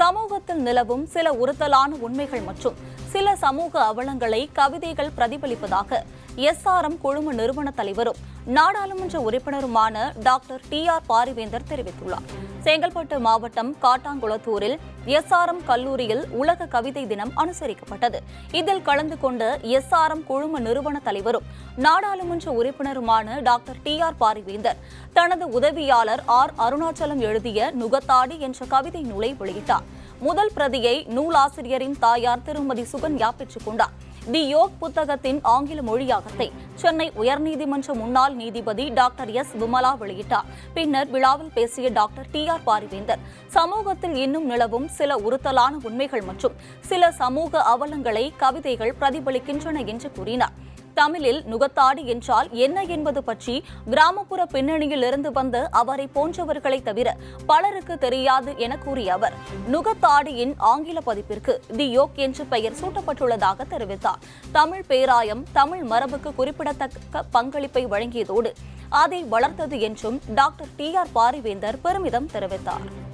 சமூகத்தில் நிலவும் சில உறுத்தலான உண்மைகள் மற்றும் சில சமூக அவலங்களை கவிதைகள் பிரதிபலிப்பதாக எஸ்ஆர்எம் குழும நிறுவன தலைவரும் நாடாளுமன்ற உறுப்பினருமான டாக்டர் டி ஆர் பாரிவேந்தர் தெரிவித்துள்ளார் செங்கல்பட்டு மாவட்டம் காட்டாங்குளத்தூரில் எஸ்ஆர்எம் கல்லூரியில் உலக கவிதை தினம் அனுசரிக்கப்பட்டது இதில் கலந்து கொண்ட எஸ்ஆர்எம் குழும நிறுவன தலைவரும் நாடாளுமன்ற உறுப்பினருமான டாக்டர் டி ஆர் பாரிவேந்தர் தனது உதவியாளர் ஆர் அருணாச்சலம் எழுதிய நுகத்தாடி என்ற கவிதை நூலை வெளியிட்டார் முதல் பிரதியை நூலாசிரியரின் தாயார் திருமதி சுகன்யா பெற்றுக் கொண்டார் தி யோக் புத்தகத்தின் ஆங்கில மொழியாக்கத்தை சென்னை உயர்நீதிமன்ற முன்னாள் நீதிபதி டாக்டர் எஸ் விமலா வெளியிட்டார் பின்னர் விழாவில் பேசிய டாக்டர் டி ஆர் பாரிவேந்தர் சமூகத்தில் இன்னும் நிலவும் சில உறுத்தலான உண்மைகள் மற்றும் சில சமூக அவலங்களை கவிதைகள் பிரதிபலிக்கின்றன என்று கூறினார் தமிழில் நுகத்தாடி என்றால் என்ன என்பது பற்றி கிராமப்புற பின்னணியில் இருந்து வந்த அவரை போன்றவர்களை தவிர பலருக்கு தெரியாது என கூறிய அவர் நுகத்தாடியின் ஆங்கில பதிப்பிற்கு தி யோக் என்று பெயர் சூட்டப்பட்டுள்ளதாக தெரிவித்தார் தமிழ் பேராயம் தமிழ் மரபுக்கு குறிப்பிடத்தக்க பங்களிப்பை வழங்கியதோடு அதை வளர்த்தது என்றும் டாக்டர் டி ஆர் பாரிவேந்தர் பெருமிதம் தெரிவித்தார்